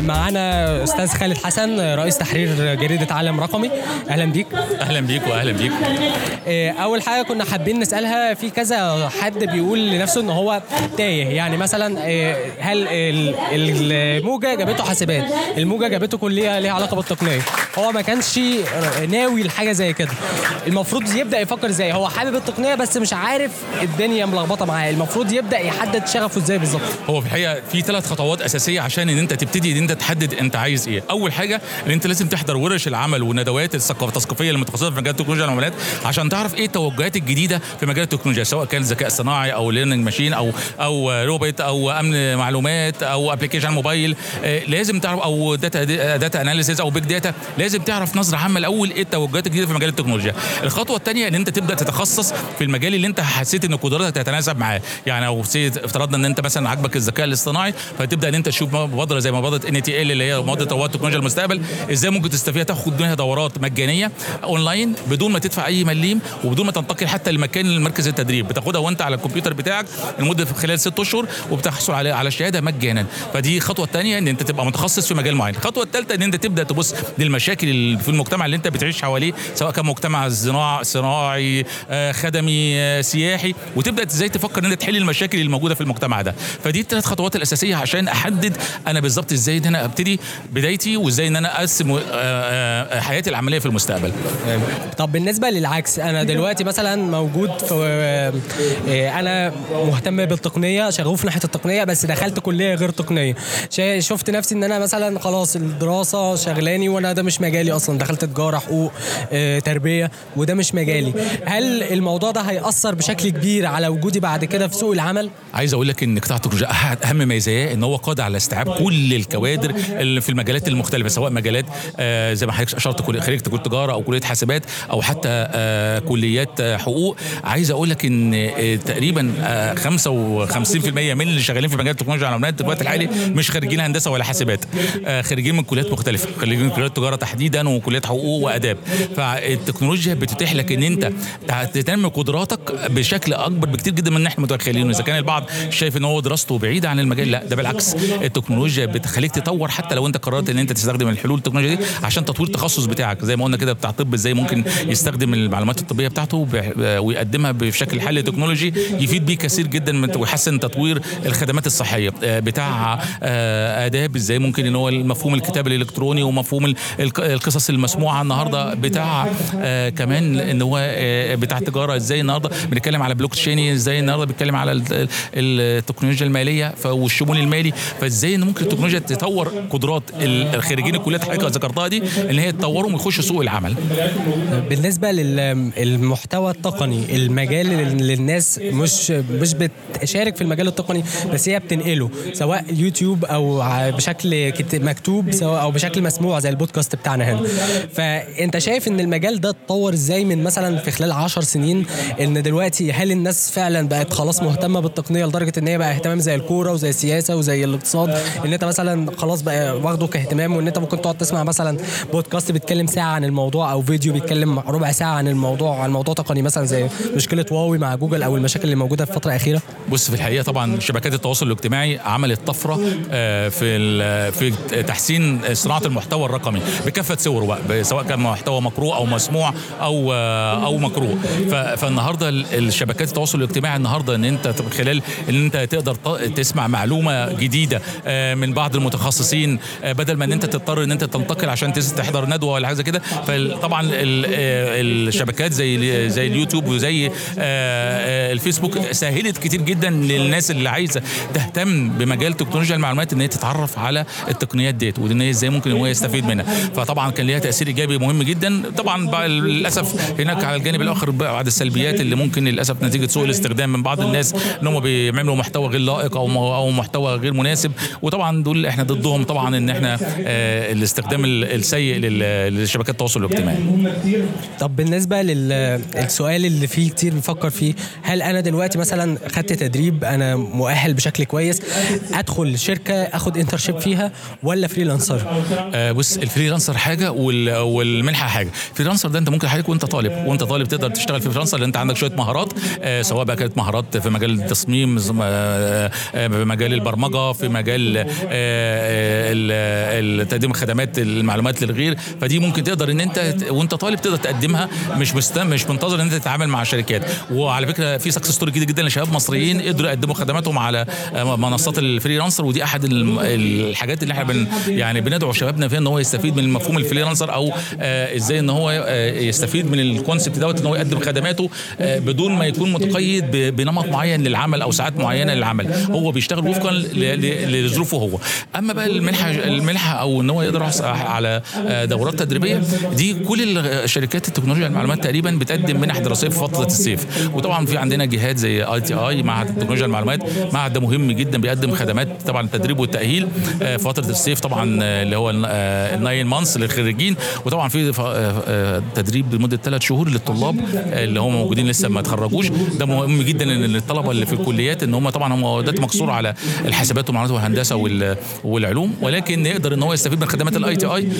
معانا استاذ خالد حسن رئيس تحرير جريده عالم رقمي اهلا بيك اهلا بيك واهلا بيك آه، اول حاجه كنا حابين نسالها في كذا حد بيقول لنفسه ان هو تايه يعني مثلا آه، هل ال- الموجه جابته حاسبات الموجه جابته كليه ليها علاقه بالتقنيه هو ما كانش ناوي لحاجه زي كده المفروض يبدا يفكر ازاي هو حابب التقنيه بس مش عارف الدنيا ملخبطه معاه المفروض يبدا يحدد شغفه ازاي بالظبط هو في الحقيقه في ثلاث خطوات اساسيه عشان ان انت تبتدي ان انت تحدد انت عايز ايه اول حاجه ان انت لازم تحضر ورش العمل وندوات الثقافه التثقيفيه المتخصصه في مجال التكنولوجيا والمعلومات عشان تعرف ايه التوجهات الجديده في مجال التكنولوجيا سواء كان ذكاء صناعي او ليرنينج ماشين او او روبوت او امن معلومات او ابلكيشن موبايل آه، لازم تعرف او داتا داتا اناليسيز او بيج داتا لازم تعرف نظره عامه الاول ايه التوجهات الجديده في مجال التكنولوجيا الخطوه الثانيه ان انت تبدا تتخصص في المجال اللي انت حسيت ان قدراتك تتناسب معاه يعني لو سي- افترضنا ان انت مثلا عاجبك الذكاء الاصطناعي فتبدا ان انت تشوف مبادره زي مبادره ان تي ال اللي هي مبادره رواد تكنولوجيا المستقبل ازاي ممكن تستفيد تاخد منها دورات مجانيه اونلاين بدون ما تدفع اي مليم وبدون ما تنتقل حتى لمكان مركز التدريب بتاخدها وانت على الكمبيوتر بتاعك لمده خلال ست اشهر وبتحصل على على الشهاده مجانا فدي الخطوه الثانيه ان انت تبقى متخصص في مجال معين الخطوه الثالثه ان انت تبدا تبص للمشاكل اللي في المجتمع اللي انت بتعيش حواليه سواء كان مجتمع صناع صناعي آه، خدمي آه، سياحي وتبدا ازاي تفكر ان انت تحل المشاكل اللي موجوده في المجتمع ده فدي الثلاث خطوات الاساسيه عشان احدد انا بالظبط ازاي ان انا ابتدي بدايتي وازاي ان انا اقسم آه، آه، حياتي العمليه في المستقبل طب بالنسبه للعكس انا دلوقتي مثلا موجود في آه، انا مهتم بالتقنيه شغوف ناحيه التقنيه بس دخلت كليه غير تقنيه شا- شفت نفسي ان انا مثلا خلاص الدراسه شغلاني وانا ده مش مجالي اصلا دخلت تجاره حقوق آه، تربيه وده مش مجالي هل الموضوع ده هيأثر بشكل كبير على وجودي بعد كده في سوق العمل عايز اقول لك ان قطاع التكنولوجيا أحد اهم ميزاياه ان هو قادر على استيعاب كل الكوادر اللي في المجالات المختلفه سواء مجالات آه زي ما حضرتك اشرت كلية- خريج كليه تجاره او كليه حاسبات او حتى آه كليات آه حقوق عايز اقول لك ان آه تقريبا آه 55% من اللي شغالين في مجال التكنولوجيا والمعلومات دلوقتي الحالي مش خريجين هندسه ولا حاسبات آه خريجين من كليات مختلفه خريجين من كليات تجاره تحديدا وكليات حقوق واداب فالتكنولوجيا بتتيح لك ان انت تنمي قدراتك بشكل اكبر بكتير جدا من ان احنا متخيلين اذا كان البعض شايف ان هو دراسته بعيده عن المجال لا ده بالعكس التكنولوجيا بتخليك تطور حتى لو انت قررت ان انت تستخدم الحلول التكنولوجيا دي عشان تطوير التخصص بتاعك زي ما قلنا كده بتاع الطب ازاي ممكن يستخدم المعلومات الطبيه بتاعته ب- ويقدمها بشكل حل تكنولوجي يفيد بيه كثير جدا من ويحسن تطوير الخدمات الصحيه آه، بتاع آه، اداب ازاي ممكن ان هو مفهوم الكتاب الالكتروني ومفهوم ال- الق- القصص المسموعه النهارده بتاع آه، كمان ان هو آه، بتاع التجاره ازاي النهارده بنتكلم على بلوك تشين ازاي النهارده بنتكلم على ال- ال- التكنولوجيا الماليه ف- والشمول المالي فازاي ان ممكن التكنولوجيا تطور قدرات ال- الخريجين الكليات اللي حضرتك ذكرتها دي ان هي تطورهم ويخشوا سوق العمل بالنسبه للمحتوى التقني المجال اللي الناس مش مش بتشارك في المجال التقني بس هي بتنقله سواء اليوتيوب او ع- بشكل كت- مكتوب سواء او بشكل مسموع زي البودكاست بتاعنا هنا فانت شايف ان المجال ده اتطور ازاي من مثلا في خلال عشر سنين ان دلوقتي هل الناس فعلا بقت خلاص مهتمه بالتقنيه لدرجه ان هي بقى اهتمام زي الكوره وزي السياسه وزي الاقتصاد ان انت مثلا خلاص بقى واخده كاهتمام وان انت ممكن تقعد تسمع مثلا بودكاست بيتكلم ساعه عن الموضوع او فيديو بيتكلم ربع ساعه عن الموضوع عن موضوع تقني مثلا زي مشكله هواوي مع جوجل او المشاكل اللي موجوده في الفتره الاخيره بص في الحقيقه طبعا شبكات التواصل الاجتماعي عملت طفره آه، في ال- في تحسين صناعه المحتوى الرقمي بكافه صوره بقى سواء كان محتوى مقروء او مسموع او آه، او مقروء ف- فالنهارده ال- الشبكات التواصل الاجتماعي النهارده ان انت من خلال ان انت تقدر ط- تسمع معلومه جديده آه، من بعض المتخصصين آه، بدل ما ان انت تضطر ان انت تنتقل عشان تس- تحضر ندوه ولا حاجه زي كده فطبعا ال- آه، الشبكات زي زي اليوتيوب وزي آه، آه، الفيسبوك سهلت كتير جدا للناس اللي عايزه تهتم بمجال تكنولوجيا المعلومات ان هي تتعرف على التقنيات ديت وان هي ازاي ممكن هو يستفيد منها فطبعا كان ليها تاثير ايجابي مهم جدا طبعا بقى للاسف هناك على الجانب الاخر بعض السلبيات اللي ممكن للاسف نتيجه سوء الاستخدام من بعض الناس ان هم بيعملوا محتوى غير لائق او او محتوى غير مناسب وطبعا دول احنا ضدهم طبعا ان احنا آه، الاستخدام ال- السيء لل- لشبكات التواصل الاجتماعي طب بالنسبه للسؤال اللي فيه كتير بيفكر فيه هل انا دلوقتي مثلا خدت تدريب انا مؤهل بشكل كويس ادخل شركه اخد انترشيب فيها ولا فريلانسر آه بص الفريلانسر حاجه وال... والمنحه حاجه الفريلانسر ده انت ممكن حضرتك وانت طالب وانت طالب تقدر تشتغل في فريلانسر لان انت عندك شويه مهارات آه سواء بقى كانت مهارات في مجال التصميم آه آه في مجال البرمجه في مجال آه ال- تقديم خدمات المعلومات للغير فدي ممكن تقدر ان انت وانت طالب تقدر تقدمها مش مست... مش منتظر ان انت تتعامل مع شركات وعلى فكره في سكسس ستوري جديد جدا لشباب مصريين قدروا يقدموا خدماتهم على آه، منصات الفريلانسر ودي احد الم- الحاجات اللي احنا بن يعني بندعو شبابنا فيها ان هو يستفيد من مفهوم الفريلانسر او آه، ازاي ان هو آه، يستفيد من الكونسبت دوت ان هو يقدم خدماته آه، بدون ما يكون متقيد ب- بنمط معين للعمل او ساعات معينه للعمل هو بيشتغل وفقا ل- ل- لظروفه هو اما بقى المنحه المنحه او ان هو يقدر يحصل على آه، دورات تدريبيه دي كل الشركات التكنولوجيا المعلومات تقريبا بتقدم منح دراسيه في فتره الصيف وطبعا في عندنا جهات زي اي تي اي معهد تكنولوجيا المعلومات معهد ده مهم جدا بيقدم خدمات طبعا التدريب والتاهيل آه، في فتره الصيف طبعا آه، اللي هو آه، الناين مانس للخريجين وطبعا في ف- آه، آه، تدريب لمده ثلاث شهور للطلاب آه، اللي هم موجودين لسه ما اتخرجوش ده مهم جدا ان الطلبه اللي في الكليات ان هم طبعا هم دلوقتي مقصور على الحاسبات والمعلومات والهندسه وال- والعلوم ولكن يقدر ان هو يستفيد من خدمات الاي تي اي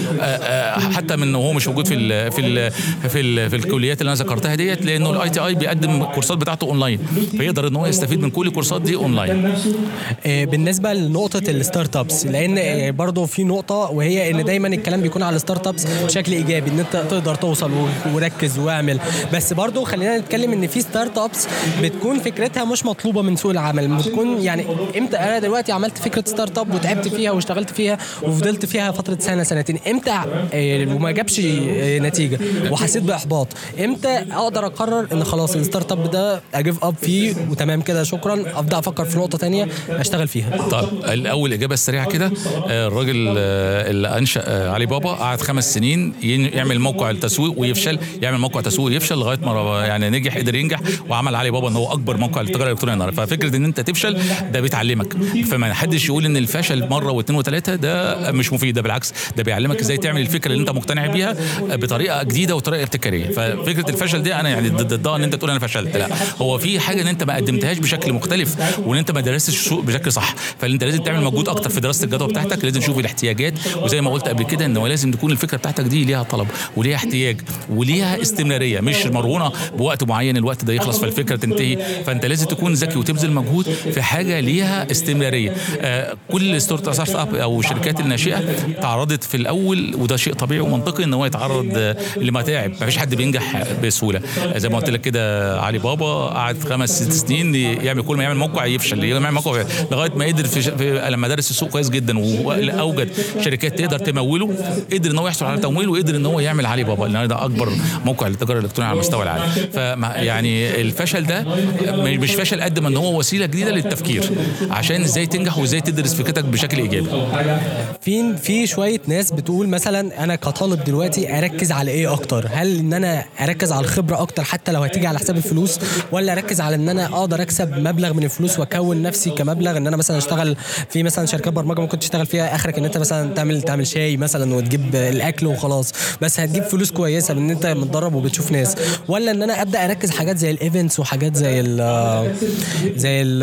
حتى من وهو مش موجود في ال في ال في, ال في الكليات اللي انا ذكرتها ديت لانه الاي تي اي بيقدم الكورسات بتاعته اونلاين فيقدر ان هو يستفيد من كل الكورسات دي اونلاين آه، بالنسبه لنقطه الستارت ابس لان آه، برضه في نقطه وهي ان دايما الكلام بيكون على الستارت ابس بشكل ايجابي ان انت تقدر توصل و- وركز واعمل بس برضه خلينا نتكلم ان في ستارت ابس بتكون فكرتها مش مطلوبه من سوق العمل بتكون يعني امتى انا دلوقتي عملت فكره ستارت اب وتعبت فيها واشتغلت فيها وفضلت فيها فتره سنه سنتين امتى آه، وما جابش آه، نتيجه وحسيت باحباط امتى اقدر اقرر ان خلاص الستارت اب ده اجيف اب فيه وتمام كده شكرا ابدا افكر في نقطه تانية اشتغل فيها طيب الاول اجابه السريعه كده آه، الراجل آه، اللي انشا آه، علي بابا قعد خمس سنين ين- يعمل موقع التسويق ويفشل يعمل موقع تسويق ويفشل لغايه ما يعني نجح قدر ينجح وعمل علي بابا ان هو اكبر موقع للتجاره الالكترونيه النهارده ففكره ان انت تفشل ده بيتعلمك فما حدش يقول ان الفشل مره واثنين وثلاثه ده مش مفيد ده بالعكس ده بيعلمك ازاي تعمل الفكره اللي انت مقتنع بيها بطريقه جديده وطريقه ابتكاريه ففكره الفشل دي انا يعني ضد ضدها ان انت تقول انا فشلت لا هو في حاجه ان انت ما قدمتهاش بشكل مختلف وان انت ما درستش السوق بشكل صح فانت لازم تعمل مجهود اكتر في دراسه الجدوى بتاعتك لازم تشوف الاحتياجات وزي ما قلت قبل كده ان هو لازم تكون الفكره بتاعتك دي ليها طلب وليها احتياج وليها استمراريه مش مرهونه بوقت معين الوقت ده يخلص فالفكره تنتهي فانت لازم تكون ذكي وتبذل مجهود في حاجه ليها استمراريه آه كل ستارت اب او الشركات الناشئه تعرضت في الاول وده شيء طبيعي ومنطقي ان هو يتعرض آه، لمتاعب ما فيش حد بينجح بسهوله آه، زي ما قلت لك كده علي بابا قعد خمس ست سنين يعمل كل ما يعمل موقع يفشل يعمل موقع يفشل. لغايه ما قدر في, في لما درس السوق كويس جدا واوجد شركات تقدر تموله قدر ان هو يحصل على تمويل وقدر ان هو يعمل علي بابا لان ده اكبر موقع للتجاره الالكترونيه على مستوى العالم فما يعني الفشل ده مش فشل قد ما ان هو وسيله جديده للتفكير عشان ازاي تنجح وازاي تدرس فكرتك بشكل ايجابي في في شويه ناس بتقول مثلا انا كطالب دلوقتي اركز على ايه اكتر هل ان انا اركز على الخبره اكتر حتى لو هتيجي على حساب الفلوس ولا اركز على ان انا اقدر اكسب مبلغ من الفلوس واكون نفسي كمبلغ ان انا مثلا اشتغل في مثلا شركات برمجه ممكن تشتغل فيها اخرك ان انت مثلا تعمل تعمل شاي مثلا وتجيب الاكل وخلاص بس هتجيب فلوس كويسه بان انت متدرب وبتشوف ناس ولا ان انا ابدا اركز حاجات زي الايفنتس وحاجات زي ال زي ال-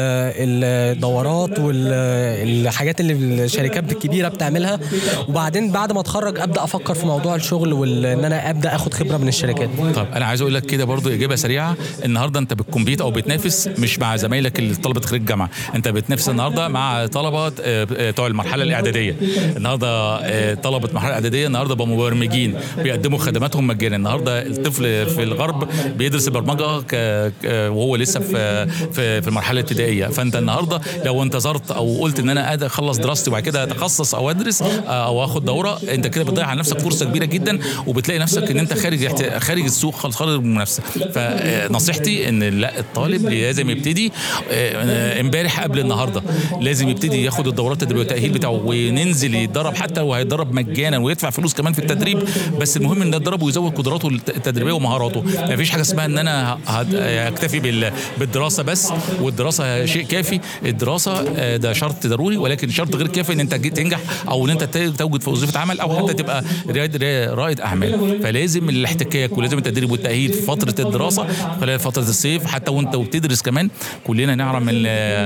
الدورات والحاجات اللي الشركات الكبيره بتعملها وبعدين بعد ما اتخرج ابدا افكر في موضوع الشغل وان انا ابدا اخد خبره من الشركات طب انا عايز اقول لك كده برضو اجابه سريعه النهارده انت بتكمبيت او بتنافس مش مع زمايلك اللي طلبه خريج جامعه انت بتنافس النهارده مع طلبه آه، آه، بتوع المرحله الاعداديه النهارده آه، طلبه المرحله الاعداديه النهارده بقوا مبرمجين بيقدموا خدماتهم مجانا النهارده الطفل في الغرب بيدرس البرمجه ك... ك- وهو لسه في في في المرحله الابتدائيه فانت النهارده لو انتظرت او قلت ان انا قادر اخلص دراستي وبعد كده اتخصص او ادرس آه، او اخد دوره انت كده بتضيع على نفسك فرصه كبيره جدا وبتلاقي نفسك ان انت خارج احت- خارج السوق خالص خارج من المنافسه فنصيحتي ان لا الطالب لازم يبتدي آه، امبارح قبل النهارده لازم يبتدي ياخد الدورات التدريبيه والتاهيل بتاعه وينزل يتدرب حتى لو هيتدرب مجانا ويدفع فلوس كمان في التدريب بس المهم ان يتدرب ويزود قدراته التدريبيه ومهاراته ما فيش حاجه اسمها ان انا هت- اكتفي بال- بالدراسه بس والدراسه شيء كافي الدراسه آه، ده شرط ضروري ولكن شرط غير كافي ان انت تجي- تنجح او ان انت ت- توجد في وظيفه عمل او حتى تبقى رائد رائد اعمال فلازم الاحتكاك ولازم التدريب والتاهيل في فتره الدراسه خلال فتره الصيف حتى وانت وبتدرس كمان كلنا نعلم ال-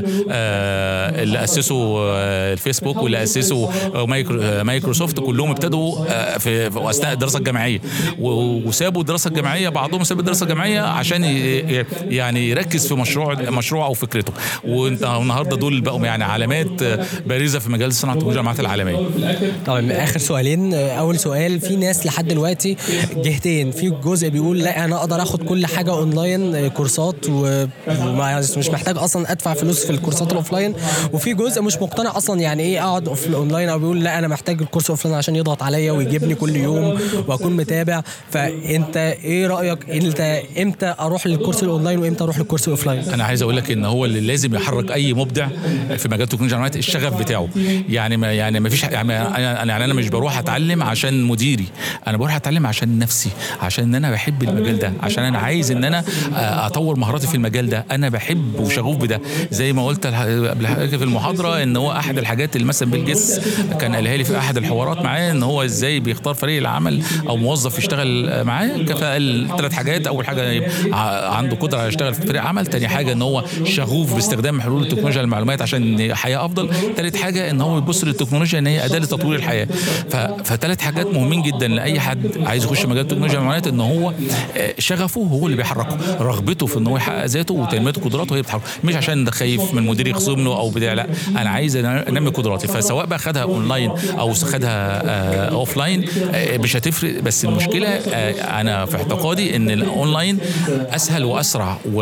آه، اللي اسسوا آه، الفيسبوك واللي اسسوا آه، مايكرو- آه، مايكروسوفت كلهم ابتدوا آه، في في اثناء الدراسه الجامعيه و- وسابوا الدراسه الجامعيه بعضهم ساب الدراسه الجامعيه عشان ي- ي- يعني يركز في مشروع مشروع او فكرته وانت النهارده دول بقوا يعني علامات آه، بارزه في مجال صناعه الجامعات العالميه طيب اخر سؤالين اول سؤال في ناس لحد دلوقتي جهتين في جزء بيقول لا انا اقدر اخد كل حاجه اونلاين كورسات و- وما مش محتاج اصلا ادفع فلوس في الكورسات الاوفلاين وفي جزء مش مقتنع اصلا يعني ايه اقعد في الاونلاين او بيقول لا انا محتاج الكورس اوفلاين عشان يضغط عليا ويجيبني كل يوم واكون متابع فانت ايه رايك انت امتى اروح للكورس الاونلاين وامتى اروح للكورس الاوفلاين انا عايز اقول لك ان هو اللي لازم يحرك اي مبدع في مجال تكنولوجيا المعلومات الشغف بتاعه يعني ما يعني ما فيش يعني انا انا يعني انا مش بروح اتعلم عشان مديري انا بروح اتعلم عشان نفسي عشان ان انا بحب المجال ده عشان انا عايز ان انا آه، اطور مهاراتي في المجال ده انا بحب وشغوف بده زي ما قلت الح- قبل حاجة في المحاضره ان هو احد الحاجات اللي مثلا بيل جيتس كان قالها لي في احد الحوارات معاه ان هو ازاي بيختار فريق العمل او موظف يشتغل معاه فقال ثلاث حاجات اول حاجه يبقى ع- عنده قدره على يشتغل في فريق عمل تاني حاجه ان هو شغوف باستخدام حلول التكنولوجيا المعلومات عشان حياه افضل ثالث حاجه ان هو يبص للتكنولوجيا ان هي اداه لتطوير الحياه ف- فثلاث حاجات مهمين جدا لاي حد عايز يخش مجال التكنولوجيا المعلومات ان هو آه، شغفه هو اللي بيحركه رغبته في ان هو يحقق ذاته وتنميه قدراته هي بتحركه مش عشان ده خايف من مدير يخصم له او بتاع لا انا عايز أنا- انمي قدراتي فسواء بقى خدها اونلاين او خدها آه، اوفلاين آه، مش هتفرق بس المشكله آه، انا في اعتقادي ان الاونلاين اسهل واسرع و-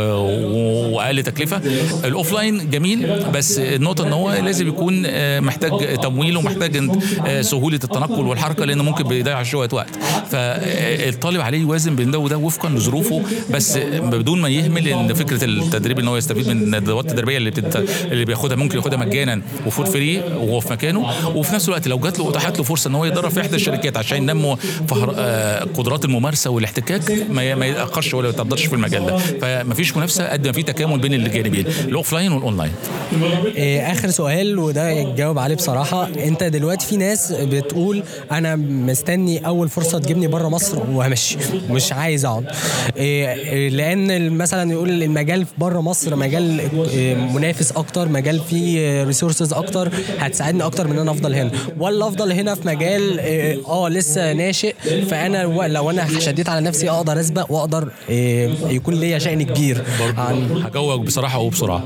و- واقل تكلفه الاوفلاين جميل بس النقطه ان هو لازم يكون آه، محتاج تمويل ومحتاج آه، سهوله التنقل والحركه لان ممكن بيضيع شويه وقت فالطالب عليه يوازن بين ده وده وفقا لظروفه بس بدون ما يهمل ان فكره التدريب ان هو يستفيد من الادوات التدريبيه اللي بتت... اللي بياخدها ممكن ياخدها مجانا وفور فري وهو في مكانه وفي نفس الوقت لو جات له اتاحت له فرصه ان هو يتدرب في احدى الشركات عشان ينمو فهر... آه، قدرات الممارسه والاحتكاك ما, ما يتاخرش ولا يتقدرش في المجال ده فمفيش منافسه قد ما في تكامل بين الجانبين الاوفلاين والاونلاين إيه، اخر سؤال وده يتجاوب عليه بصراحه انت دلوقتي في ناس بتقول انا مستني اول فرصه تجيبني بره مصر وهمشي مش عايز اقعد إيه، إيه، لان مثلا يقول المجال بره مصر مجال إيه، منافس اكتر مجال فيه ريسورسز اكتر هتساعدني اكتر من ان انا افضل هنا ولا افضل هنا في مجال إيه، اه لسه ناشئ فانا و- لو انا شديت على نفسي اقدر اسبق واقدر إيه، يكون ليا شأن كبير عن هجاوبك بصراحه وبسرعه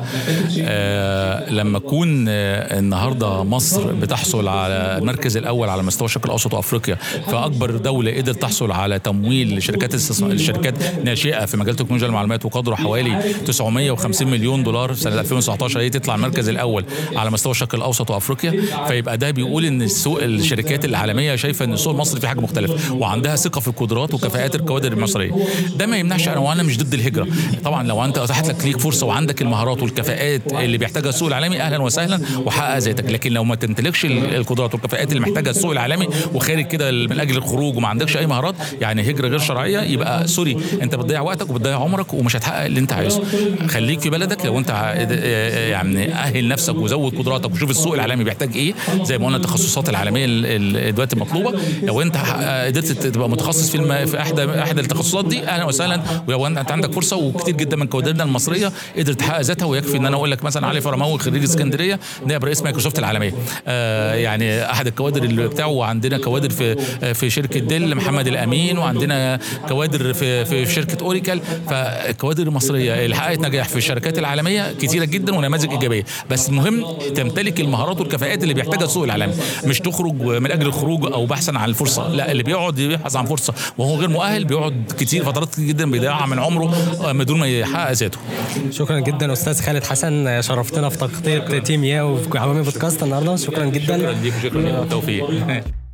آه لما تكون آه النهارده مصر بتحصل على المركز الاول على مستوى الشرق الاوسط وافريقيا فاكبر دوله قدرت تحصل على تمويل لشركات استثمار لشركات ناشئه في مجال تكنولوجيا المعلومات وقدره حوالي 950 مليون دولار سنه 2019 هي تطلع المركز الاول على مستوى الشرق الاوسط وافريقيا فيبقى ده بيقول ان السوق الشركات العالميه شايفه ان السوق المصري فيه حاجه مختلفه وعندها ثقه في القدرات وكفاءات الكوادر المصريه ده ما يمنعش انا وانا مش ضد الهجره طبعا لو انت اتاحت لك ليك فرصه وعندك المهارات والكفاءات اللي بيحتاجها السوق العالمي اهلا وسهلا وحقق ذاتك لكن لو ما تمتلكش ال- القدرات والكفاءات اللي محتاجها السوق العالمي وخارج كده من اجل الخروج وما عندكش اي مهارات يعني هجره غير شرعيه يبقى سوري انت بتضيع وقتك وبتضيع عمرك ومش هتحقق اللي انت عايزه خليك في بلدك لو انت ع- يعني اهل نفسك وزود قدراتك وشوف السوق العالمي بيحتاج ايه زي ما قلنا التخصصات العالميه ال- ال- دلوقتي مطلوبه لو انت ح- قدرت تبقى متخصص في الم... في احدى احدى التخصصات دي اهلا وسهلا ولو انت عندك فرصه وكتير جدا من كوادرنا المصريه قدرت تحقق ذاتها ويكفي ان انا اقول لك مثلا علي فرماوي خريج اسكندريه نائب رئيس مايكروسوفت العالميه آه يعني احد الكوادر اللي بتاعه وعندنا كوادر في آه، في شركه ديل محمد الامين وعندنا كوادر في في في شركه اوريكل فالكوادر المصريه اللي حققت نجاح في الشركات العالميه كتيره جدا ونماذج ايجابيه بس المهم تمتلك المهارات والكفاءات اللي بيحتاجها السوق العالمي مش تخرج من اجل الخروج او بحثا عن الفرصه لا اللي بيقعد يبحث عن فرصه وهو غير مؤهل بيقعد كتير فترات كتير جدا بيضيعها من عمره آه، من دون ما يحقق ذاته شكرا جدا استاذ خالد حسن شرفتنا في تغطيه تيم يا وفي عوامل بودكاست النهارده شكرا جدا شكرا ليك وشكرا ليك بالتوفيق